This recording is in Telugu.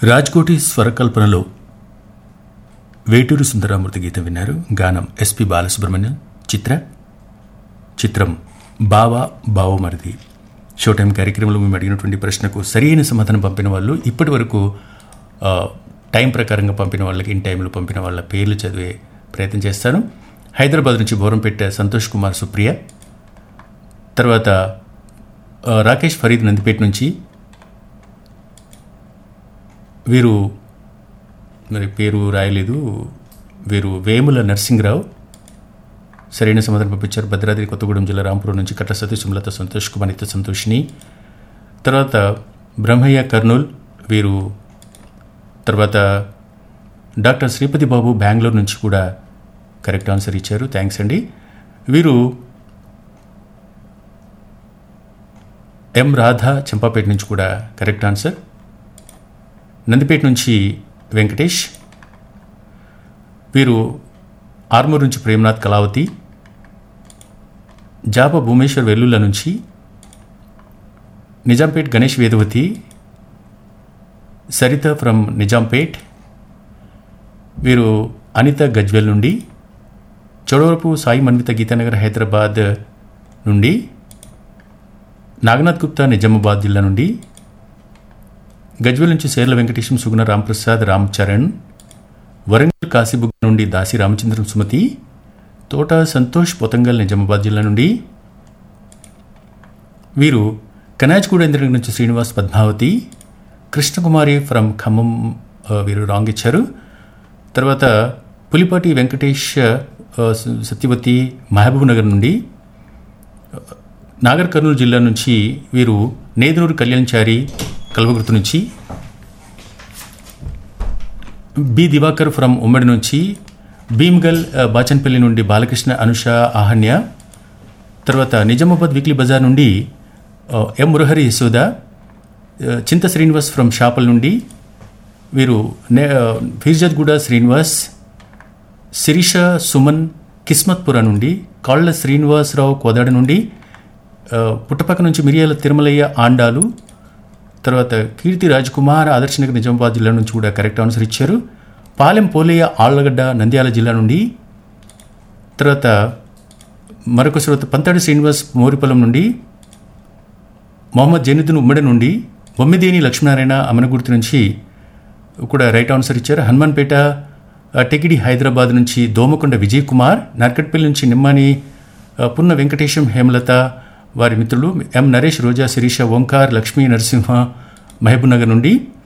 రాజ్కోటి స్వరకల్పనలో వేటూరు సుందరామూర్తి గీతం విన్నారు గానం ఎస్పి బాలసుబ్రహ్మణ్యం చిత్ర చిత్రం బావా బావమరిది షో టైం కార్యక్రమంలో మేము అడిగినటువంటి ప్రశ్నకు సరైన సమాధానం పంపిన వాళ్ళు ఇప్పటి వరకు ఆ, టైం ప్రకారంగా పంపిన వాళ్ళకి ఇన్ టైంలో పంపిన వాళ్ళ పేర్లు చదివే ప్రయత్నం చేస్తాను హైదరాబాద్ నుంచి బోరంపేట సంతోష్ కుమార్ సుప్రియ తర్వాత ఆ, రాకేష్ ఫరీద్ నందిపేట నుంచి వీరు మరి పేరు రాయలేదు వీరు వేముల నరసింహరావు సరైన సమాధానం పంపించారు భద్రాద్రి కొత్తగూడెం జిల్లా రాంపురం నుంచి కట్ల సతీష్ సుమలత సంతోష్ కుమార్ నిత్య సంతోషిని తర్వాత బ్రహ్మయ్య కర్నూల్ వీరు తర్వాత డాక్టర్ శ్రీపతి బాబు బెంగళూరు నుంచి కూడా కరెక్ట్ ఆన్సర్ ఇచ్చారు థ్యాంక్స్ అండి వీరు ఎం రాధ చెంపాపేట నుంచి కూడా కరెక్ట్ ఆన్సర్ నందిపేట నుంచి వెంకటేష్ వీరు ఆర్మూర్ నుంచి ప్రేమనాథ్ కళావతి జాప భూమేశ్వర్ వెల్లుల్ల నుంచి నిజాంపేట్ గణేష్ వేదవతి సరిత ఫ్రమ్ నిజాంపేట్ వీరు అనిత గజ్వెల్ నుండి చోడవరపు సాయి మన్విత గీతానగర్ హైదరాబాద్ నుండి నాగనాథ్ గుప్తా నిజామాబాద్ జిల్లా నుండి గజ్వెల్ నుంచి సేర్ల వెంకటేశం సుగుణ రాంప్రసాద్ రామ్ చరణ్ వరంగల్ కాశీబుగ్ నుండి దాసి రామచంద్రం సుమతి తోట సంతోష్ పొతంగల్ నిజామాబాద్ జిల్లా నుండి వీరు కనాజ్గూడ ఇంద్ర నుంచి శ్రీనివాస్ పద్మావతి కృష్ణకుమారి ఫ్రమ్ ఖమ్మం ఆ, వీరు రాంగ్ ఇచ్చారు తర్వాత పులిపాటి వెంకటేష్ ఆ, స- సత్యవతి మహబూబ్ నగర్ నుండి నాగర్ కర్నూలు జిల్లా నుంచి వీరు నేదునూరు కళ్యాణ్చారి కల్వగుర్తు నుంచి బి దివాకర్ ఫ్రమ్ ఉమ్మడి నుంచి భీమ్గల్ ఆ, బాచన్పల్లి నుండి బాలకృష్ణ అనుష ఆహన్య తర్వాత నిజామాబాద్ వీక్లీ బజార్ నుండి ఆ, ఎం మురహరి యశోద ఆ, చింత శ్రీనివాస్ ఫ్రమ్ షాపల్ నుండి వీరు నే ఆ, ఫీర్జాద్గూడ శ్రీనివాస్ శిరీష సుమన్ కిస్మత్పుర నుండి కాళ్ళ శ్రీనివాసరావు కోదాడ నుండి ఆ, పుట్టపక్క నుంచి మిరియాల తిరుమలయ్య ఆండాలు తర్వాత కీర్తి రాజ్ కుమార్ ఆదర్శనగర్ నిజామాబాద్ జిల్లా నుంచి కూడా కరెక్ట్ ఆన్సర్ ఇచ్చారు పాలెం పోలయ్య ఆళ్లగడ్డ నంద్యాల జిల్లా నుండి తర్వాత మరొక శ్రోత పంతాడి శ్రీనివాస్ మోరిపొలం నుండి మొహమ్మద్ జైనుద్దీన్ ఉమ్మడి నుండి బొమ్మిదేని లక్ష్మీనారాయణ అమనగుర్తి నుంచి కూడా రైట్ ఆన్సర్ ఇచ్చారు హనుమాన్పేట ఆ, టెకిడి హైదరాబాద్ నుంచి దోమకొండ విజయ్ కుమార్ నర్కట్పల్లి నుంచి నిమ్మాని ఆ, పున్న వెంకటేశం హేమలత వారి మిత్రులు ఎం నరేష్ రోజా శిరీష ఓంకార్ లక్ష్మీ నరసింహ మహబూబ్ నగర్ నుండి